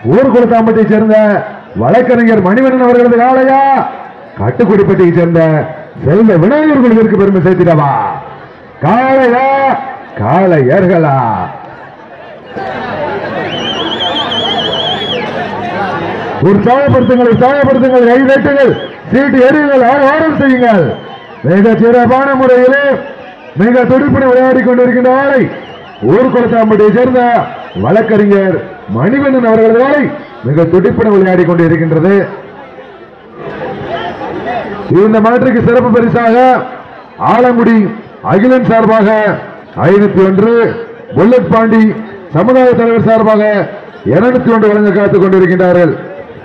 ஊர்குளத்தாம்பட்டியை சேர்ந்த வழக்கறிஞர் மணிவண்ணன் அவர்களது காளையா கட்டுக்குடிப்பட்டியை சேர்ந்த செல்வ விநாயகர் குழுவிற்கு பெருமை சேர்த்திடவா காளையா காளையர்களா உற்சாகப்படுத்துங்கள் உற்சாகப்படுத்துங்கள் கை தட்டுங்கள் சீட்டு எறியுங்கள் ஆரம் செய்யுங்கள் மிக சிறப்பான முறையிலே மிக துடிப்புடன் விளையாடி கொண்டிருக்கின்ற ஆளை ஊர்குளத்தாம்பட்டியை சேர்ந்த வழக்கறிஞர் மணிவண்ணன் அவர்களது ஆளை மிக துடிப்புடன் விளையாடி கொண்டிருக்கின்றது இந்த மாற்றுக்கு சிறப்பு பரிசாக ஆலங்குடி அகிலன் சார்பாக ஐநூத்தி ஒன்று புல்லட் பாண்டி சமுதாய தலைவர் சார்பாக இருநூத்தி ஒன்று வழங்க காத்துக் கொண்டிருக்கின்றார்கள்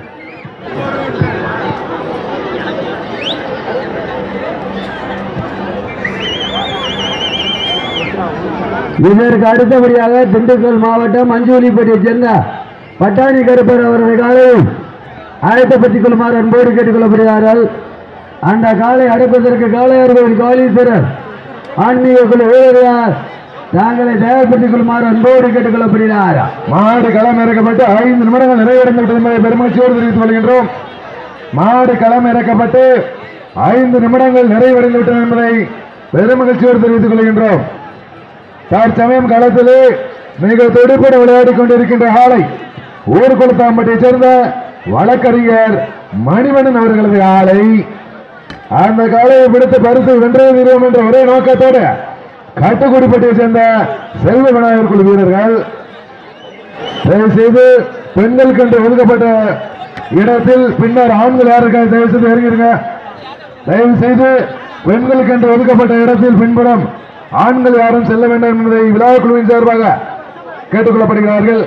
இதற்கு அடுத்தபடியாக திண்டுக்கல் மாவட்டம் மஞ்சூலிப்பட்டியை சேர்ந்த பட்டாணி கருப்பர் அவரது காலையும் ஆயத்தப்படுத்திக் கொள்ளுமாறு அன்போடு கேட்டுக்கொள்ளப்படுகிறார்கள் அந்த காலை அடைப்பதற்கு காளையார்களின் காளீஸ்வரர் ஆன்மீக குழு வீரர்களால் தாங்களை தயார்படுத்திக் கொள்ளுமாறு அன்போடு கேட்டுக்கொள்ளப்படுகிறார் மாடு களம் இறக்கப்பட்டு ஐந்து நிமிடங்கள் நிறைவடைந்து விட்டது என்பதை பெருமகிழ்ச்சியோடு தெரிவித்துக் கொள்கின்றோம் மாடு களம் இறக்கப்பட்டு ஐந்து நிமிடங்கள் நிறைவடைந்து விட்டது என்பதை பெருமகிழ்ச்சியோடு தெரிவித்துக் கொள்கின்றோம் தற்சமயம் களத்திலே மிக துடிப்புடன் விளையாடி கொண்டிருக்கின்ற ஆலை ஊர்குளத்தாம்பட்டியை சேர்ந்த வழக்கறிஞர் மணிவண்ணன் அவர்களது ஆலை அந்த காலையை பிடித்து பரிசு வென்றே தீர்வோம் என்ற ஒரே நோக்கத்தோடு கட்டுக்குடிப்பட்டியை சேர்ந்த செல்வ விநாயகர் குழு வீரர்கள் தயவு செய்து பெண்களுக்கு என்று ஒதுக்கப்பட்ட இடத்தில் பின்னர் ஆண்கள் யாருக்காக தயவு செய்து இறங்கிடுங்க தயவு செய்து பெண்களுக்கு என்று ஒதுக்கப்பட்ட இடத்தில் பின்புறம் ஆண்கள் யாரும் செல்ல வேண்டாம் என்பதை விழா குழுவின் சார்பாக கேட்டுக்கொள்ளப்படுகிறார்கள்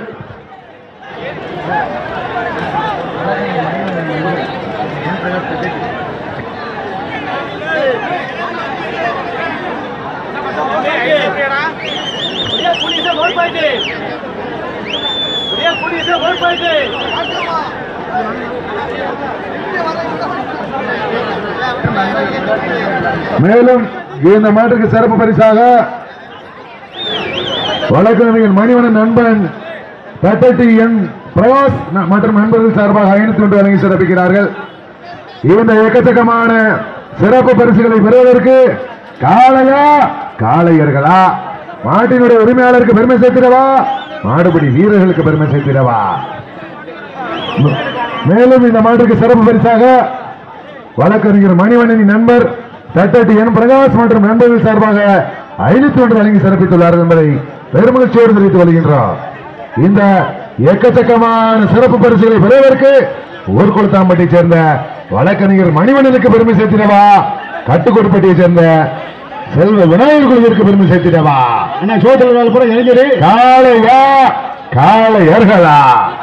புலிச ஓட் போயிட்டு புலிச ஓட் போயிட்டு மேலும் இந்த மாட்டுக்கு சிறப்பு பரிசாக வழக்கறிஞர் மணிவண்ணன் நண்பன் தட்டட்டி என் பிரகாஷ் ந- மற்றும் நண்பர்கள் சார்பாக ஐநூத்தி ஒன்று வழங்கி சிறப்பிக்கிறார்கள் இந்த எக்கச்சக்கமான சிறப்பு பரிசுகளை பெறுவதற்கு காளையா காளையர்களா மாட்டினுடைய உரிமையாளருக்கு பெருமை சேர்த்திடவா மாடுபிடி வீரர்களுக்கு பெருமை சேர்த்திடவா ம- மேலும் இந்த மாட்டுக்கு சிறப்பு பரிசாக வழக்கறிஞர் மணிவண்ணனின் நண்பர் தட்டட்டி என் பிரகாஷ் மற்றும் நண்பர்கள் சார்பாக ஐநூத்தி ஒன்று வழங்கி சிறப்பித்துள்ளார்கள் என்பதை பெருமகிழ்ச்சியோடு தெரிவித்துக் கொள்கின்றோம் இந்த எக்கச்சக்கமான சிறப்பு பரிசுகளை பெறுவதற்கு ஊர்குளத்தாம்பட்டியை சேர்ந்த வழக்கறிஞர் மணிவண்ணனுக்கு பெருமை சேர்த்திடவா கட்டுக்கோட்டுப்பட்டியை சேர்ந்த செல்வ விநாயகர் குழுவிற்கு பெருமை சேர்த்திடவா என்ன சோதனை கூட இளைஞர் காளையா காளையர்களா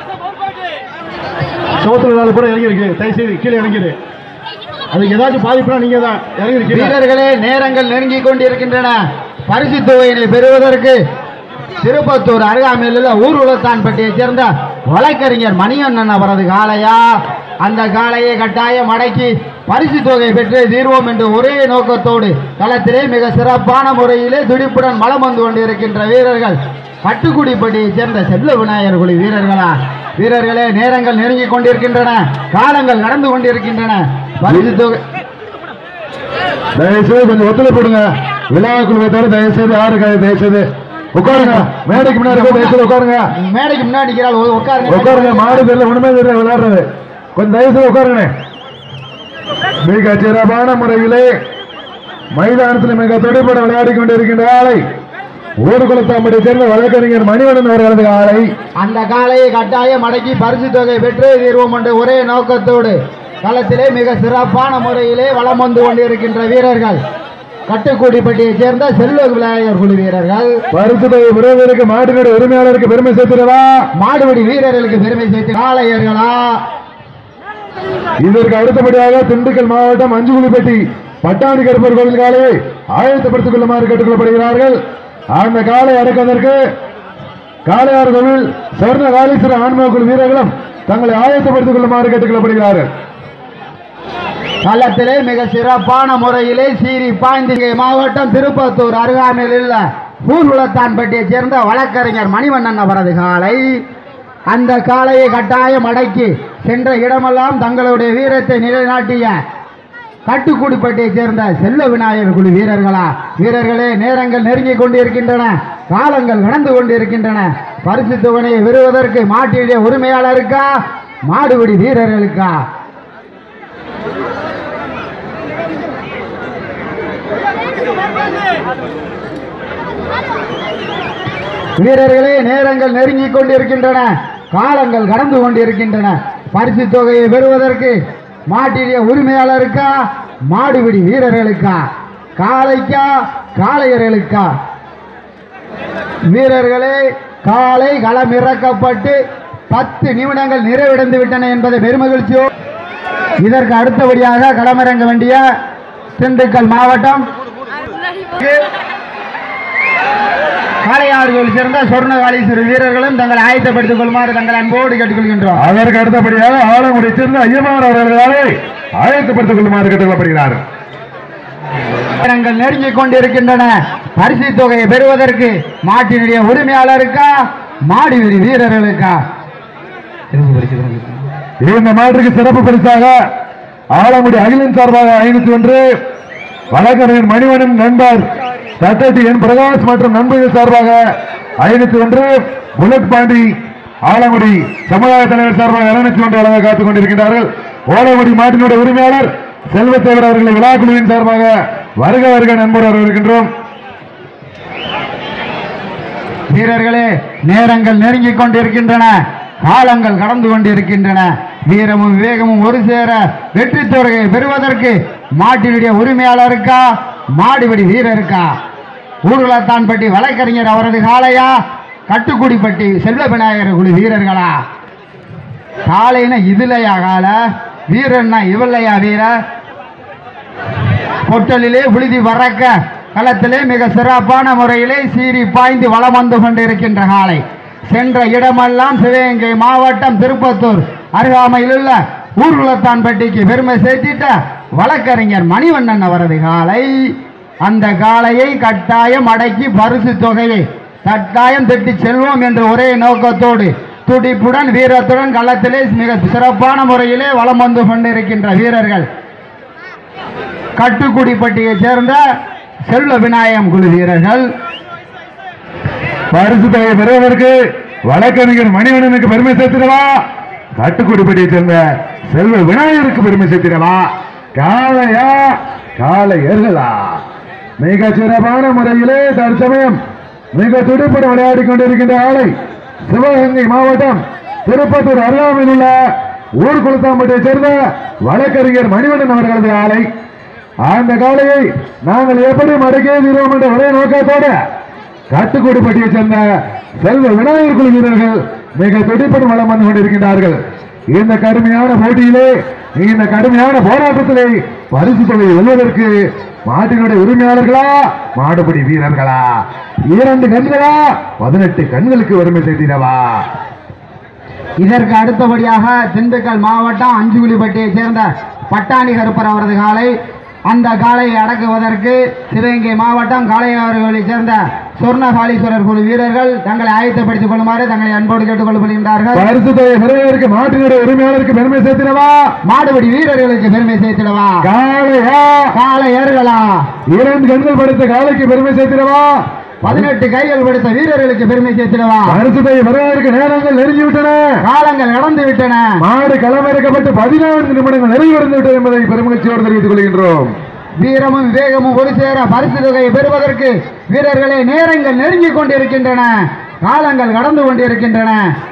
சோதனை கூட இறங்கிருக்கு தயவுசெய்து கீழே இறங்கிடு அதுக்கு ஏதாச்சும் பாதிப்புனா நீங்க தான் இறங்கிருக்கீங்க வீரர்களே நேரங்கள் நெருங்கிக் கொண்டிருக்கின்றன பரிசு தொகையினை பெறுவதற்கு திருப்பத்தூர் அருகாமையில் உள்ள ஊர்வலத்தான்பட்டியை சேர்ந்த வழக்கறிஞர் மணியண்ணன் அவரது காளையா அந்த காளையை கட்டாயம் அடக்கி பரிசு தொகை பெற்று தீர்வோம் என்ற ஒரே நோக்கத்தோடு களத்திலே மிக சிறப்பான முறையிலே துடிப்புடன் மலம் வந்து கொண்டிருக்கின்ற வீரர்கள் கட்டுக்குடிப்பட்டியை சேர்ந்த செல்ல விநாயகர் குழு வீரர்களா வீரர்களே நேரங்கள் நெருங்கிக் கொண்டிருக்கின்றன காலங்கள் நடந்து கொண்டிருக்கின்றன பரிசு தொகை தயவுசெய்து கொஞ்சம் ஒத்துழைப்புடுங்க விழா குழுவத்தோட தயவுசெய்து யாருக்காக தயவுசெய்து உட்காருங்க மேடைக்கு முன்னாடி போய் தயவுசெய்து உட்காருங்க மேடைக்கு முன்னாடி நிற்கிறாள் உட்காருங்க உட்காருங்க மாடு தெரியல ஒண்ணுமே தெரியல விளையாடுறது கொஞ்சம் தயவுசெய்து உட்காருங்க மிக சிறப்பான முறையிலே மைதானத்தில் மிக துடிப்பட விளையாடி கொண்டிருக்கின்ற ஆளை ஊர்குளத்தாம்பட்டியை சேர்ந்த வழக்கறிஞர் மணிவண்ணன் அவர்களது ஆளை அந்த காளையை கட்டாயம் அடக்கி பரிசு தொகை பெற்று தீர்வோம் என்ற ஒரே நோக்கத்தோடு களத்திலே மிக சிறப்பான முறையிலே வலம் வந்து கொண்டிருக்கின்ற வீரர்கள் கட்டுக்குடிப்பட்டியை சேர்ந்த செல்வ விநாயகர் குழு வீரர்கள் பரிசு தொகை பெறுவதற்கு மாட்டினுடைய உரிமையாளருக்கு பெருமை சேர்த்திடவா மாடுபிடி வீரர்களுக்கு பெருமை சேர்த்து காளையர்களா இதற்கு அடுத்தபடியாக திண்டுக்கல் மாவட்டம் அஞ்சுகுழிப்பட்டி பட்டாணி கருப்பர் கோவில் காலையை ஆயத்தப்படுத்திக் கொள்ளுமாறு கேட்டுக்கொள்ளப்படுகிறார்கள் அந்த காலை அடக்குவதற்கு காளையார் கோவில் சொர்ண காளீஸ்வர ஆன்ம குழு வீரர்களும் தங்களை ஆயத்தப்படுத்திக் கொள்ளுமாறு கேட்டுக்கொள்ளப்படுகிறார்கள் களத்திலே மிக சிறப்பான முறையிலே சீறி பாய்ந்திகை மாவட்டம் திருப்பத்தூர் அருகாமையில் உள்ள ஊர்வலத்தான்பட்டியை சேர்ந்த வழக்கறிஞர் மணிவண்ணன் அவரது காலை அந்த காளையை கட்டாயம் அடக்கி சென்ற இடமெல்லாம் தங்களுடைய வீரத்தை நிலைநாட்டிய கட்டுக்குடிப்பட்டியைச் சேர்ந்த செல்ல விநாயகர் குழு வீரர்களா வீரர்களே நேரங்கள் நெருங்கிக் கொண்டிருக்கின்றன காலங்கள் கடந்து கொண்டிருக்கின்றன பரிசு தொகையை பெறுவதற்கு மாட்டினுடைய உரிமையாளருக்கா மாடுபிடி வீரர்களுக்கா வீரர்களே நேரங்கள் நெருங்கிக் கொண்டிருக்கின்றன காலங்கள் கடந்து கொண்டிருக்கின்றன பரிசு தொகையை பெறுவதற்கு மாட்டினுடைய உரிமையாளருக்கா மாடுபிடி வீரர்களுக்கா காளைக்கா காளையர்களுக்கா வீரர்களே காலை களம் இறக்கப்பட்டு பத்து நிமிடங்கள் நிறைவடைந்து விட்டன என்பதை பெருமகிழ்ச்சியோ இதற்கு அடுத்தபடியாக களமிறங்க வேண்டிய திண்டுக்கல் மாவட்டம் காளையாடுகள் சேர்ந்த சொர்ணகாளீஸ்வரர் வீரர்களும் தங்களை ஆயத்தப்படுத்திக் கொள்ளுமாறு தங்கள் அன்போடு கேட்டுக்கொள்கின்றோம் அதற்கு அடுத்தபடியாக ஆலங்குடி சேர்ந்த ஐயமார் அவர்களாலே ஆயத்தப்படுத்திக் கொள்ளுமாறு கேட்டுக்கொள்ளப்படுகிறார் நேரங்கள் நெருங்கிக் கொண்டிருக்கின்றன பரிசு தொகையை பெறுவதற்கு மாட்டினுடைய உரிமையாளருக்கா மாடுவெறி வீரர்களுக்கா இந்த மாற்றுக்கு சிறப்பு பரிசாக ஆலங்குடி அகிலன் சார்பாக ஐநூத்தி ஒன்று வழக்கறிஞர் மணிவனும் நண்பர் சட்டத்தி என் பிரகாஷ் மற்றும் நண்பர்கள் சார்பாக ஐநூத்தி ஒன்று புல்லட் பாண்டி ஆலங்குடி சமுதாய தலைவர் சார்பாக இருநூத்தி ஒன்று வழங்க காத்துக் கொண்டிருக்கின்றார்கள் ஓலங்குடி மாட்டினுடைய உரிமையாளர் செல்வத்தேவர் அவர்களை விழா குழுவின் சார்பாக வருக வருக நண்பர் வரவேற்கின்றோம் வீரர்களே நேரங்கள் நெருங்கிக் கொண்டிருக்கின்றன காலங்கள் கடந்து கொண்டிருக்கின்றன வீரமும் விவேகமும் ஒரு சேர வெற்றி தொகையை பெறுவதற்கு மாட்டினுடைய உரிமையாளருக்கா மாடுபிடி வீரருக்கா ஊருலத்தான்பட்டி வழக்கறிஞர் அவரது காளையா கட்டுக்குடிப்பட்டி செல்வ விநாயகர் குழு வீரர்களா காளைனா இதுலையா கால வீரன்னா இவல்லையா வீர பொட்டலிலே விழுதி வரக்க களத்திலே மிக சிறப்பான முறையிலே சீறி பாய்ந்து வலம் வந்து கொண்டிருக்கின்ற காலை சென்ற இடமெல்லாம் சிவகங்கை மாவட்டம் திருப்பத்தூர் அருகாமையில் உள்ள ஊர்குலத்தான்பட்டிக்கு பெருமை சேர்த்திட்ட வழக்கறிஞர் மணிவண்ணன் அவரது காலை அந்த காளையை கட்டாயம் அடக்கி பரிசு தொகையை கட்டாயம் திட்டி செல்வோம் என்ற ஒரே நோக்கத்தோடு துடிப்புடன் வீரத்துடன் களத்திலே மிக சிறப்பான முறையிலே வலம் வந்து கொண்டிருக்கின்ற வீரர்கள் கட்டுக்குடிப்பட்டியைச் சேர்ந்த செல்வ விநாயகம் குழு வீரர்கள் பரிசு தொகை பெறுவதற்கு வழக்கறிஞர் மணிவண்ணனுக்கு பெருமை சேர்த்திடவா கட்டுக்குடிப்பட்டியை சேர்ந்த செல்வ விநாயகருக்கு பெருமை சேர்த்திடவா காளையா காளையர்களா மிக சிறப்பான முறையிலே தற்சமயம் மிக துடிப்புடன் விளையாடி கொண்டிருக்கின்ற ஆளை சிவகங்கை மாவட்டம் திருப்பத்தூர் அருகாமையில் உள்ள ஊர் குளத்தாம்பட்டியை சேர்ந்த வழக்கறிஞர் மணிவண்ணன் அவர்களது ஆலை அந்த காளையை நாங்கள் எப்படி மடக்கே தீர்வோம் என்ற ஒரே நோக்கத்தோடு காட்டுக்கோடுப்பட்டியை சேர்ந்த செல்வ விநாயகர் குழு வீரர்கள் மிக துடிப்புடன் வளம் வந்து கொண்டிருக்கின்றார்கள் இந்த கடுமையான போட்டியிலே இந்த கடுமையான போராட்டத்திலே பரிசு தொகையை வெல்வதற்கு மாட்டினுடைய உரிமையாளர்களா மாடுபிடி வீரர்களா இரண்டு கண்களா பதினெட்டு கண்களுக்கு வறுமை செய்திடவா இதற்கு அடுத்தபடியாக திண்டுக்கல் மாவட்டம் அஞ்சுகுழிப்பட்டியைச் சேர்ந்த பட்டாணி கருப்பர் அவரது காலை அந்த காளையை அடக்குவதற்கு சிவகங்கை மாவட்டம் காளையாறுகளைச் சேர்ந்த சொர்ணகாளீஸ்வரர் குழு வீரர்கள் தங்களை ஆயத்தப்படுத்திக் கொள்ளுமாறு தங்களை அன்போடு கேட்டுக் கொள்ளப்படுகின்றார்கள் பரிசு தொகை பெறுவதற்கு மாட்டினுடைய உரிமையாளருக்கு பெருமை சேர்த்திடவா மாடுபிடி வீரர்களுக்கு பெருமை சேர்த்திடவா காளையா காளையர்களா இரண்டு கண்கள் படைத்த காளைக்கு பெருமை சேர்த்திடவா பதினெட்டு கைகள் படுத்த வீரர்களுக்கு பெருமை சேர்த்திடவா பரிசுத்தை வருவதற்கு நேரங்கள் நெருங்கிவிட்டன காலங்கள் கடந்து விட்டன மாடு களமிறக்கப்பட்டு பதினான்கு நிமிடங்கள் நிறைவடைந்து விட்டது என்பதை பெருமகிழ்ச்சியோடு தெரிவித்துக் கொள்கின்றோம் வீரமும் விவேகமும் ஒரு சேர பரிசு தொகையை பெறுவதற்கு வீரர்களே நேரங்கள் நெருங்கிக் கொண்டிருக்கின்றன காலங்கள் கடந்து கொண்டிருக்கின்றன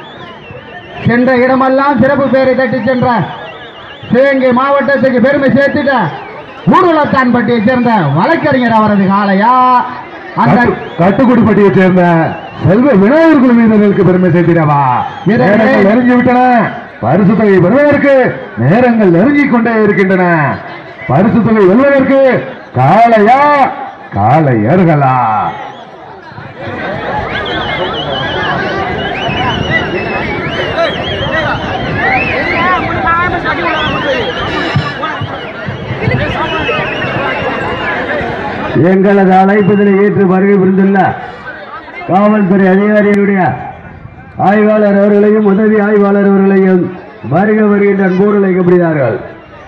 சென்ற இடமெல்லாம் சிறப்பு பெயரை தட்டி சென்ற சிவகங்கை மாவட்டத்துக்கு பெருமை சேர்த்துட்ட ஊர்வலத்தான்பட்டியை சேர்ந்த வழக்கறிஞர் அவரது காளையா அந்த கட்டு- கட்டுக்குடிப்பட்டியை சேர்ந்த செல்வ விநாயகர் குழு வீரர்களுக்கு பெருமை சேர்த்திடவா வீரர்களே. நேரங்கள் நெருங்கி விட்டன பரிசு தொகை பெறுவதற்கு நேரங்கள் நெருங்கிக் கொண்டே இருக்கின்றன பரிசு தொகை வெல்வதற்கு காளையா காளையர்களா எங்களது அழைப்பதில் ஏற்று வருகை புரிந்துள்ள காவல்துறை அதிகாரிகளுடைய ஆய்வாளர் அவர்களையும் உதவி ஆய்வாளர் அவர்களையும் வருக வருகின்ற அன்போடு அழைக்கப்படுகிறார்கள்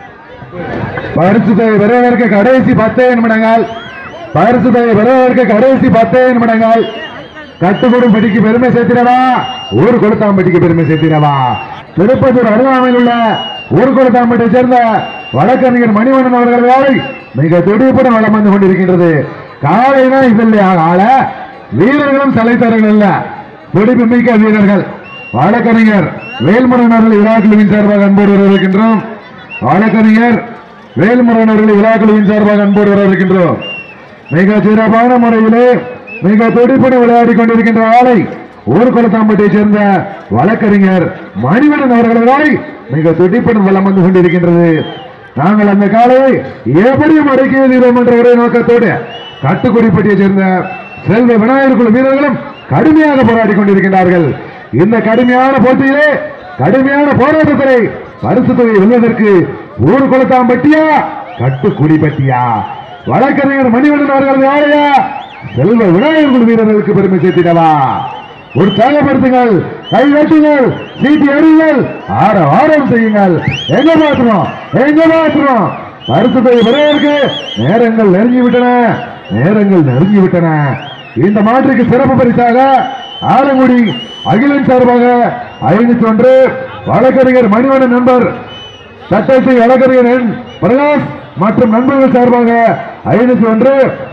பரிசு தொகை பெறுவதற்கு கடைசி பத்தே நிமிடங்கள் பரிசு தொகை பெறுவதற்கு கடைசி பத்தே நிமிடங்கள் கட்டுக்கூடும் படிக்கு பெருமை சேர்த்திடவா ஊர் கொடுத்தாம்பட்டிக்கு பெருமை சேர்த்திடவா திருப்பத்தூர் அருகாமையில் உள்ள ஊர் கொடுத்தாம்பட்டியை சேர்ந்த வழக்கறிஞர் மணிவண்ணன் அவர்கள் வேலை மிக துடிப்புடன் வளம் வந்து கொண்டிருக்கின்றது காலைனா இது இல்லையா ஆள வீரர்களும் சலைத்தரர்கள் இல்ல துடிப்பு மிக்க வீரர்கள் வழக்கறிஞர் வேல்முருகன் அவர்கள் விழாக்குழுவின் சார்பாக அன்போடு வரவேற்கின்றோம் வழக்கறிஞர் வேல்முருகன் அவர்கள் விழாக்குழுவின் சார்பாக அன்போடு வரவேற்கின்றோம் மிக சிறப்பான முறையிலே மிக துடிப்புடன் விளையாடி கொண்டிருக்கின்ற ஆளை ஊர்குளத்தாம்பட்டியை சேர்ந்த வழக்கறிஞர் மணிவண்ணன் அவர்களாய் மிக துடிப்புடன் வளம் வந்து கொண்டிருக்கின்றது நாங்கள் அந்த காலையை எப்படியும் அடக்கி எழுதுகிறோம் என்ற ஒரே நோக்கத்தோடு கட்டுக்குடிப்பட்டியை சேர்ந்த செல்வ விநாயகர் குழு வீரர்களும் கடுமையாக போராடி கொண்டிருக்கின்றார்கள் இந்த கடுமையான போட்டியிலே கடுமையான போராட்டத்திலே பரிசு தொகை வெல்வதற்கு ஊர் குளத்தாம்பட்டியா கட்டுக்குடிப்பட்டியா வழக்கறிஞர் மணிவண்ணன் அவர்கள் யாரையா செல்வ விநாயகர் குழு வீரர்களுக்கு பெருமை சேர்த்திடவா உற்சாகப்படுத்துங்கள் கை வெட்டுங்கள் சீட்டி அடியுங்கள் ஆர ஆரம் செய்யுங்கள் எங்க மாற்றுறோம் எங்க மாற்றுறோம் பரிசுத்தை பெறுவதற்கு நேரங்கள் நெருங்கி விட்டன நேரங்கள் நெருங்கி விட்டன இந்த மாற்றுக்கு சிறப்பு பரிசாக ஆலங்குடி அகிலன் சார்பாக ஐநூத்தி ஒன்று வழக்கறிஞர் மணிவண்ணன் நண்பர் சட்டத்தை வழக்கறிஞர் என் பிரகாஷ் மற்றும் நண்பர்கள் சார்பாக ஐநூத்தி ஒன்று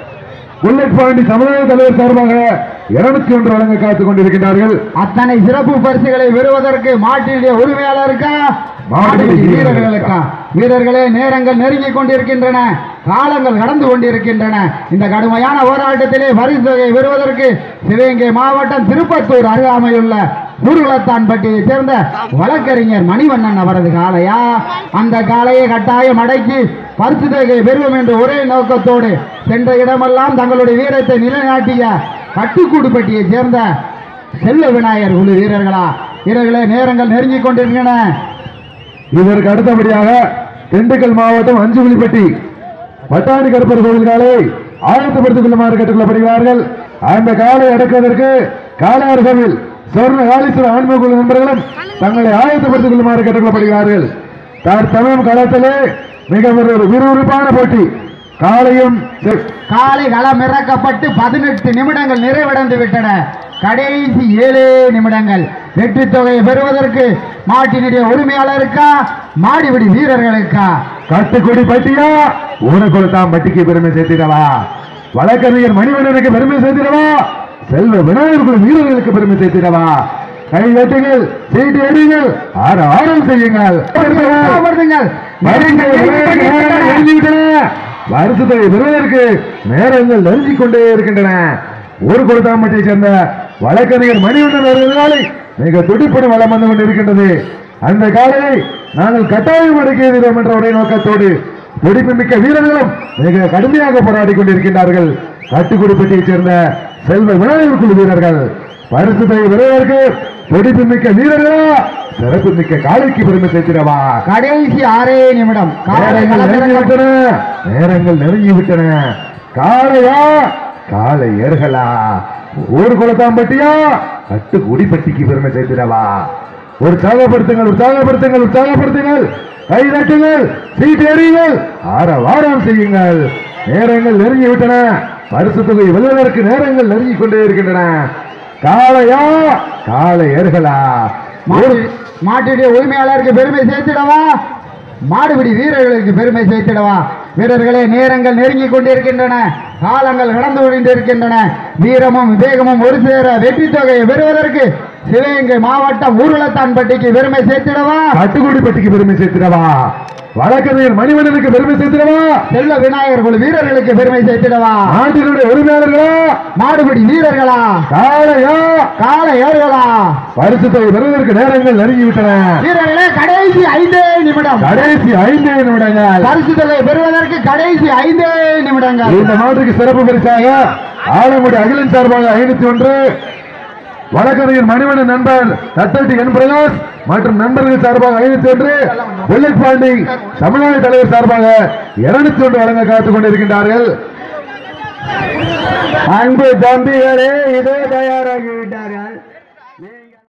புல்லட் பாண்டி சமுதாய தலைவர் சார்பாக இருநூத்தி ஒன்று வழங்க காத்துக் கொண்டிருக்கிறார்கள் அத்தனை சிறப்பு பரிசுகளை பெறுவதற்கு மாட்டினுடைய உரிமையாளருக்கா மாடுபிடி வீரர்களுக்கா வீரர்களே நேரங்கள் நெருங்கிக் கொண்டிருக்கின்றன காலங்கள் கடந்து கொண்டிருக்கின்றன இந்த கடுமையான போராட்டத்திலே பரிசு தொகை பெறுவதற்கு சிவகங்கை மாவட்டம் திருப்பத்தூர் அருகாமையுள்ள ஊர்குளத்தான்பட்டியை சேர்ந்த வழக்கறிஞர் மணிவண்ணன் அவரது காளையா அந்த காளையை கட்டாயம் அடக்கி பரிசு தொகை பெறுவோம் என்ற ஒரே நோக்கத்தோடு சென்ற இடமெல்லாம் தங்களுடைய வீரத்தை நிலைநாட்டிய கட்டுக்கூடுப்பட்டியை சேர்ந்த செல்ல விநாயகர் குழு வீரர்களா வீரர்களே நேரங்கள் நெருங்கிக் கொண்டிருக்கின்றன இதற்கு அடுத்தபடியாக திண்டுக்கல் மாவட்டம் அஞ்சுகுழிப்பட்டி பட்டாணி கருப்பர் கோவில் காலை ஆயத்தப்படுத்திக் கொள்ளுமாறு கேட்டுக்கொள்ளப்படுகிறார்கள் அந்த காலை அடக்குவதற்கு காலார் கோவில் சொர்ண காளீஸ்வர ஆன்மீக குழு நண்பர்களும் தங்களை ஆயத்தப்படுத்திக் கொள்ளுமாறு கேட்டுக்கொள்ளப்படுகிறார்கள் தற்சமயம் களத்திலே மிக ஒரு விறுவிறுப்பான போட்டி காலையும் செ- காலை களம் இறக்கப்பட்டு பதினெட்டு நிமிடங்கள் நிறைவடைந்து விட்டன கடைசி ஏழே நிமிடங்கள் வெற்றி தொகையை பெறுவதற்கு மாட்டினுடைய உரிமையாளருக்கா மாடிபிடி வீரர்களுக்கா கட்டுக்குடி பட்டியா ஊனக்குளத்தாம் பட்டிக்கு பெருமை சேர்த்திடவா வழக்கறிஞர் மணிவண்ணனுக்கு பெருமை சேர்த்திடவா செல்வ விநாயகர் குழு வீரர்களுக்கு பெருமை சேர்த்திடவா கை வெட்டுங்கள் சீட்டு அடிங்கள் ஆற ஆரம் செய்யுங்கள் அமர்ந்துங்கள். வருங்கள், நேரங்கள் நெருங்கி விட்டன. வருஷத்தை பெறுவதற்கு நேரங்கள் நெருங்கிக் கொண்டே இருக்கின்றன ஒரு கொடுத்தாம்பட்டியை சேர்ந்த வழக்கறிஞர் மணிவண்ணன் அவர்களாலே மிக துடிப்புடன் வளம் வந்து கொண்டிருக்கின்றது அந்த காலையை நாங்கள் கட்டாயம் அடக்கியதும் என்ற ஒரே நோக்கத்தோடு துடிப்பு மிக்க வீரர்களும் மிக கடுமையாக போராடி கொண்டிருக்கின்றார்கள் கட்டுக்குடிப்பட்டியைச் சேர்ந்த செல்வ விநாயகர் குழு வீரர்கள் பரிசுத்தை பெறுவதற்கு துடிப்பு மிக்க வீரர்களா சிறப்பு மிக்க காலைக்கு பெருமை சேர்த்திடவா கடைசி ஆறே நிமிடம் காலை நேரங்கள் களம் நெருங்கி இறக்கப்பட்டு விட்டன நேரங்கள் நெருங்கி விட்டன காளையா காளை ஏர்களா ஊர் குளத்தாம்பட்டியா கட்டு குடிப்பட்டிக்கு பெருமை சேர்த்திடவா உற்சாகப்படுத்துங்கள் உற்சாகப்படுத்துங்கள் உற்சாகப்படுத்துங்கள் கை தட்டுங்கள் சீட்டு எறியுங்கள் ஆற வாரம் செய்யுங்கள் நேரங்கள் நெருங்கி விட்டன பரிசு தொகை வெல்வதற்கு நேரங்கள் நெருங்கி கொண்டே இருக்கின்றன காளையா காளை ஏர்களா மாட்டு மாட்டுடைய உரிமையாளருக்கு பெருமை சேர்த்திடவா மாடுபிடி வீரர்களுக்கு பெருமை சேர்த்திடவா வீரர்களே நேரங்கள் நெருங்கிக் கொண்டிருக்கின்றன காலங்கள் கடந்து கொண்டிருக்கின்றன வீரமும் விவேகமும் ஒரு சேர வெற்றி தொகையை பெறுவதற்கு சிவகங்கை மாவட்டம் ஊருளத்தான்பட்டிக்கு பெருமை சேர்த்திடவா கட்டுக்குடிப்பட்டிக்கு பெருமை சேர்த்திடவா வழக்கறிஞர் மணிவண்ணனுக்கு பெருமை சேர்த்திடவா செல்வ விநாயகர் குழு வீரர்களுக்கு பெருமை சேர்த்திடவா நாட்டினுடைய உரிமையாளர்களா மாடுபிடி வீரர்களா காளையா கால ஏறுகளா பரிசுத்தை பெறுவதற்கு நேரங்கள் நெருங்கி விட்டன வீரர்களே கடைசி ஐந்தே நிமிடம் கடைசி ஐந்து நிமிடங்கள் பரிசு தொகை பெறுவதற்கு கடைசி ஐந்தே நிமிடங்கள் இந்த நாட்டுக்கு சிறப்பு பரிசாக ஆலங்குடி அகிலன் சார்பாக ஐநூத்தி ஒன்று வழக்கறிஞர் மணிவண்ணன் நண்பர் தத்தட்டி என் பிரகாஷ் மற்றும் நண்பர்கள் சார்பாக ஐநூத்தி ஒன்று புல்லட் பாண்டி தமிழ்நாடு தலைவர் சார்பாக இருநூத்தி ஒன்று வழங்க காத்துக் கொண்டிருக்கின்றார்கள் அன்பு தம்பிகளே இதே தயாராகி விட்டார்கள்